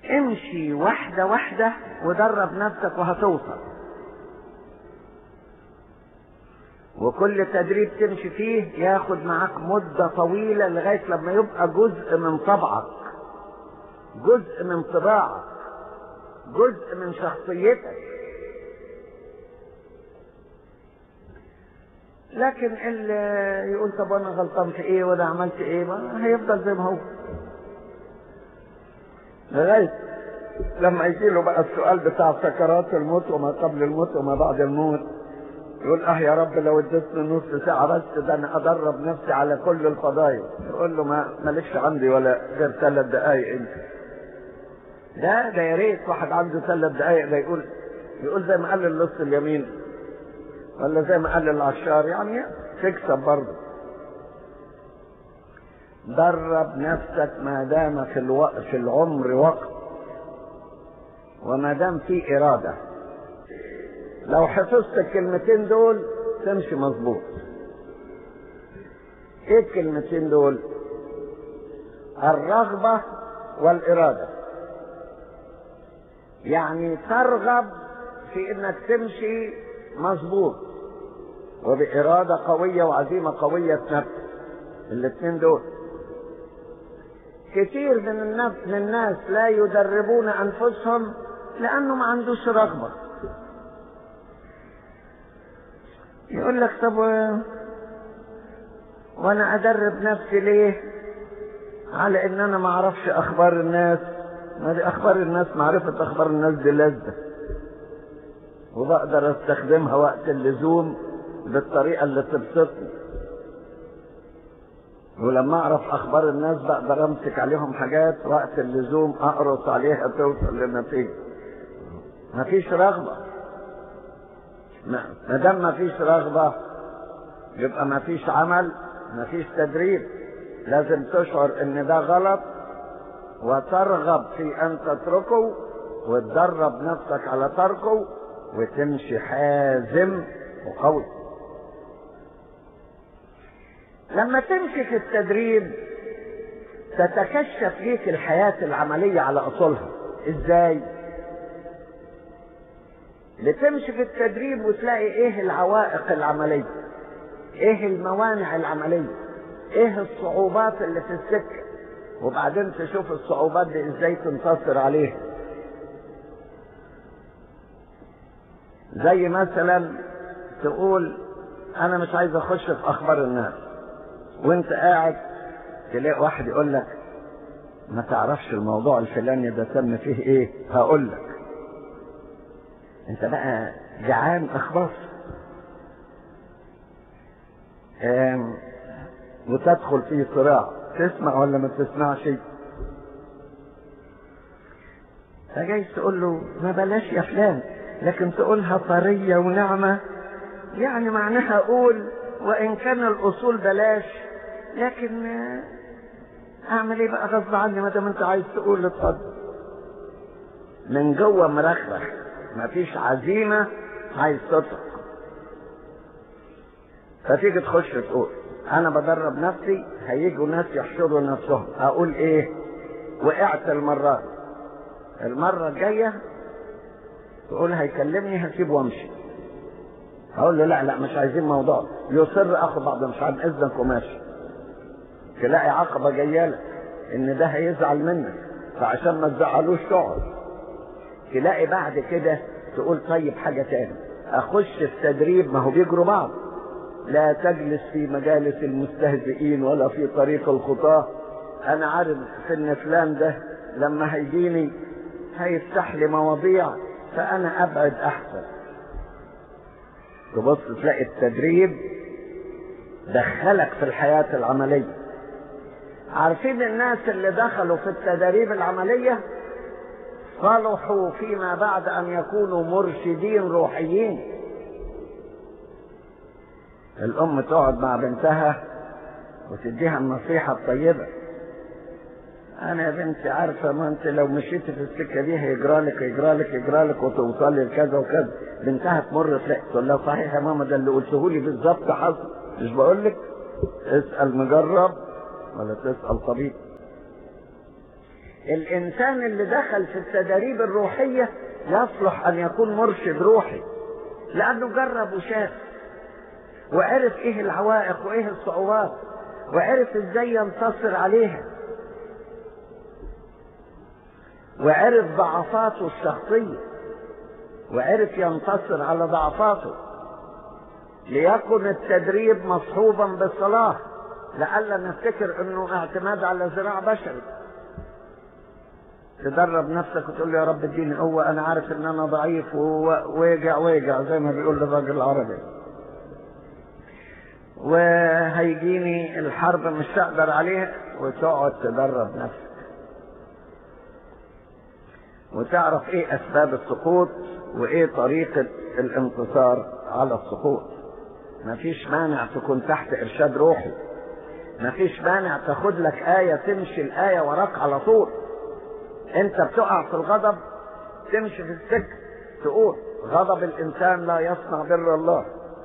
امشي واحدة واحدة ودرب نفسك وهتوصل وكل تدريب تمشي فيه ياخد معاك مدة طويلة لغاية لما يبقى جزء من طبعك جزء من طباعك جزء من شخصيتك لكن اللي يقول طب انا غلطان في ايه ولا عملت ايه ما هيفضل زي ما هو لغايه لما يجي له بقى السؤال بتاع سكرات الموت وما قبل الموت وما بعد الموت يقول اه يا رب لو اديتني نص ساعة بس ده انا ادرب نفسي على كل الفضايل يقول له ما مالكش عندي ولا غير ثلاث دقايق انت ده ده يا ريت واحد عنده ثلاث دقايق ده يقول يقول زي ما قال اللص اليمين ولا زي ما قال العشار يعني تكسب برضه درب نفسك ما دام في الوقت في العمر وقت وما دام في إرادة لو حفظت الكلمتين دول تمشي مظبوط ايه الكلمتين دول الرغبة والإرادة يعني ترغب في انك تمشي مظبوط وبإرادة قوية وعزيمة قوية نفس الاثنين دول كتير من الناس من الناس لا يدربون انفسهم لانه ما عندوش رغبه يقول لك طب وانا ادرب نفسي ليه على ان انا ما اعرفش اخبار الناس ما دي اخبار الناس معرفة اخبار الناس دي لذة وبقدر استخدمها وقت اللزوم بالطريقة اللي تبسطني ولما اعرف اخبار الناس بقدر امسك عليهم حاجات وقت اللزوم اقرص عليها توصل لنتيجة مفيش رغبة ما دام مفيش رغبة يبقى مفيش عمل مفيش تدريب لازم تشعر ان ده غلط وترغب في ان تتركه وتدرب نفسك على تركه وتمشي حازم وقوي لما تمشي في التدريب تتكشف ليك الحياة العملية على أصولها إزاي؟ بتمشي في التدريب وتلاقي إيه العوائق العملية إيه الموانع العملية إيه الصعوبات اللي في السكة وبعدين تشوف الصعوبات دي إزاي تنتصر عليها زي مثلا تقول أنا مش عايز أخش في أخبار الناس وانت قاعد تلاقي واحد يقول لك ما تعرفش الموضوع الفلاني ده تم فيه ايه هقول لك انت بقى جعان اخبار وتدخل في صراع تسمع ولا ما تسمعش فجاي تقول له ما بلاش يا فلان لكن تقولها طرية ونعمة يعني معناها قول وان كان الاصول بلاش لكن اعمل ايه بقى غصب عني ما دام انت عايز تقول اتفضل من جوه مرخرخ مفيش عزيمه عايز تطلق فتيجي تخش تقول انا بدرب نفسي هيجوا ناس يحشروا نفسهم اقول ايه وقعت المره المره الجايه تقول هيكلمني هسيبه وامشي اقول له لا لا مش عايزين موضوع يصر اخد بعض مش عن اذنك وماشي تلاقي عقبة جاية لك ان ده هيزعل منك فعشان ما تزعلوش تقعد تلاقي بعد كده تقول طيب حاجة تاني اخش في تدريب ما هو بيجروا بعض لا تجلس في مجالس المستهزئين ولا في طريق الخطاة انا عارف ان فلان ده لما هيجيني هيفتح لي مواضيع فانا ابعد احسن تبص تلاقي التدريب دخلك في الحياة العملية عارفين الناس اللي دخلوا في التدريب العملية صلحوا فيما بعد أن يكونوا مرشدين روحيين الأم تقعد مع بنتها وتديها النصيحة الطيبة أنا يا بنتي عارفة ما أنت لو مشيتي في السكة دي هيجرالك هيجرالك هيجرالك وتوصلي لكذا وكذا بنتها تمر تلاقي تقول لها صحيح يا ماما ده اللي قلته لي بالظبط حصل مش بقول لك اسأل مجرب ولا تسأل طبيب الانسان اللي دخل في التدريب الروحية يصلح ان يكون مرشد روحي لانه جرب وشاف وعرف ايه العوائق وايه الصعوبات وعرف ازاي ينتصر عليها وعرف ضعفاته الشخصية وعرف ينتصر على ضعفاته ليكن التدريب مصحوبا بالصلاة لئلا نفتكر انه اعتماد على ذراع بشري تدرب نفسك وتقول له يا رب اديني قوة انا عارف ان انا ضعيف ووجع وجع زي ما بيقول الراجل العربي وهيجيني الحرب مش هقدر عليها وتقعد تدرب نفسك وتعرف ايه اسباب السقوط وايه طريقة الانتصار على السقوط مفيش مانع تكون تحت ارشاد روحي مفيش مانع تاخد لك آية تمشي الآية وراك على طول انت بتقع في الغضب تمشي في السكة تقول غضب الانسان لا يصنع بر الله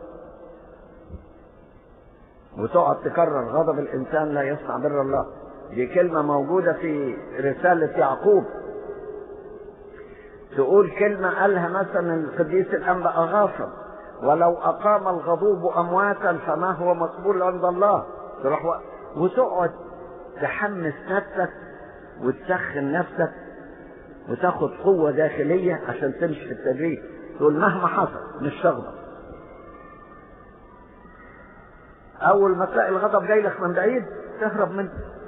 وتقعد تكرر غضب الانسان لا يصنع بر الله دي كلمة موجودة في رسالة يعقوب تقول كلمة قالها مثلا القديس الأنبا أغاثم ولو أقام الغضوب أمواتا فما هو مقبول عند الله تروح و... وتقعد تحمس نفسك وتسخن نفسك وتاخد قوة داخلية عشان تمشي في التدريب تقول مهما حصل مش تغضب أول ما تلاقي الغضب جاي لك من بعيد تهرب منه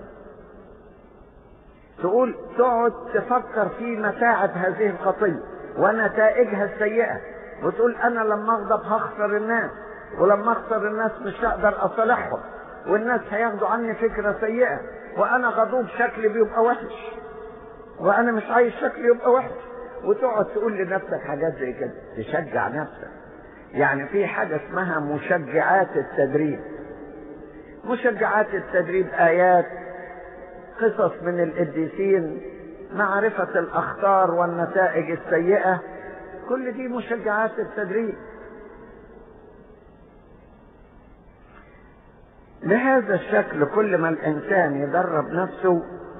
تقول تقعد تفكر في متاعب هذه الخطية ونتائجها السيئة وتقول أنا لما أغضب هخسر الناس ولما أخسر الناس مش هقدر أصالحهم والناس هياخدوا عني فكرة سيئة وأنا غضوب شكلي بيبقى وحش وأنا مش عايز شكلي يبقى وحش وتقعد تقول لنفسك حاجات زي كده تشجع نفسك يعني في حاجة اسمها مشجعات التدريب مشجعات التدريب آيات قصص من القديسين معرفة الأخطار والنتائج السيئة كل دي مشجعات التدريب بهذا الشكل كل ما الإنسان يدرب نفسه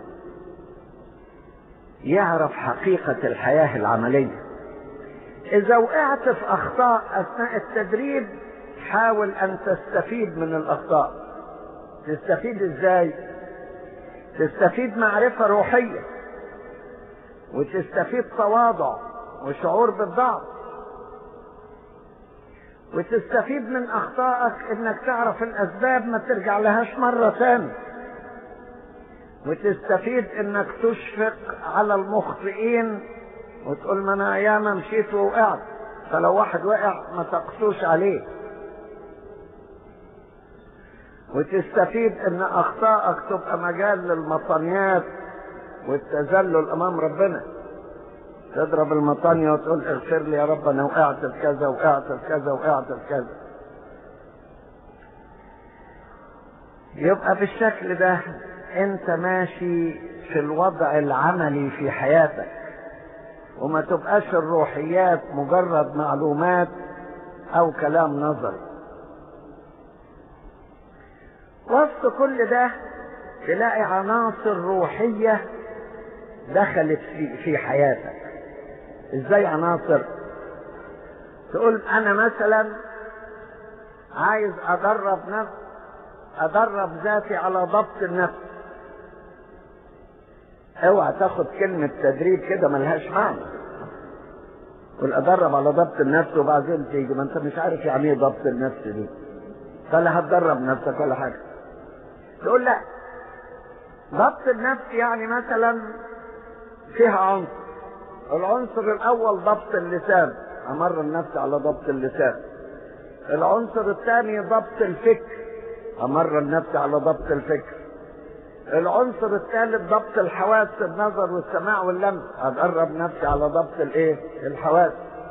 يعرف حقيقة الحياة العملية إذا وقعت في أخطاء أثناء التدريب حاول أن تستفيد من الأخطاء تستفيد إزاي؟ تستفيد معرفة روحية وتستفيد تواضع وشعور بالضعف وتستفيد من أخطائك إنك تعرف الأسباب ما ترجع لهاش مرة ثانية وتستفيد إنك تشفق على المخطئين وتقول ما أنا أيام مشيت ووقعت فلو واحد وقع ما تقسوش عليه وتستفيد ان اخطائك تبقى مجال للمطانيات والتذلل امام ربنا تضرب المطانية وتقول اغفر لي يا رب انا وقعت في كذا وقعت في كذا وقعت في كذا يبقى بالشكل ده انت ماشي في الوضع العملي في حياتك وما تبقاش الروحيات مجرد معلومات او كلام نظري وسط كل ده تلاقي عناصر روحية دخلت في, في حياتك ازاي عناصر تقول انا مثلا عايز ادرب نفس ادرب ذاتي على ضبط النفس اوعى تاخد كلمة تدريب كده ملهاش معنى تقول ادرب على ضبط النفس وبعدين تيجي ما انت مش عارف يعني ايه ضبط النفس دي فلا هتدرب نفسك ولا حاجة تقول لا ضبط النفس يعني مثلا فيها عنصر العنصر الاول ضبط اللسان امر النفس على ضبط اللسان العنصر الثاني ضبط الفكر امر النفس على ضبط الفكر العنصر الثالث ضبط الحواس النظر والسماع واللمس ادرب نفسي على ضبط الايه الحواس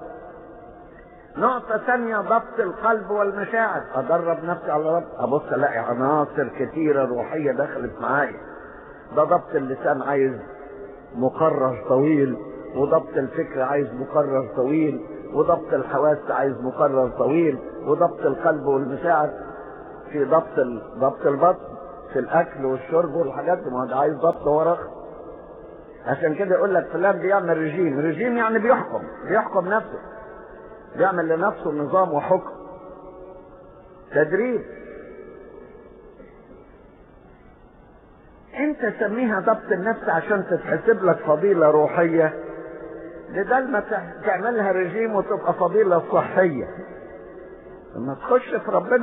نقطة ثانية ضبط القلب والمشاعر أدرب نفسي على ضبط أبص ألاقي عناصر كتيرة روحية دخلت معايا ده ضبط اللسان عايز مقرر طويل وضبط الفكر عايز مقرر طويل وضبط الحواس عايز مقرر طويل وضبط القلب والمشاعر في ضبط ال... ضبط البطن في الأكل والشرب والحاجات دي ما ده عايز ضبط ورق عشان كده يقول لك فلان بيعمل رجيم رجيم يعني بيحكم بيحكم نفسه بيعمل لنفسه نظام وحكم تدريب انت سميها ضبط النفس عشان تتحسب لك فضيلة روحية بدل ما تعملها رجيم وتبقى فضيلة صحية لما تخش في ربنا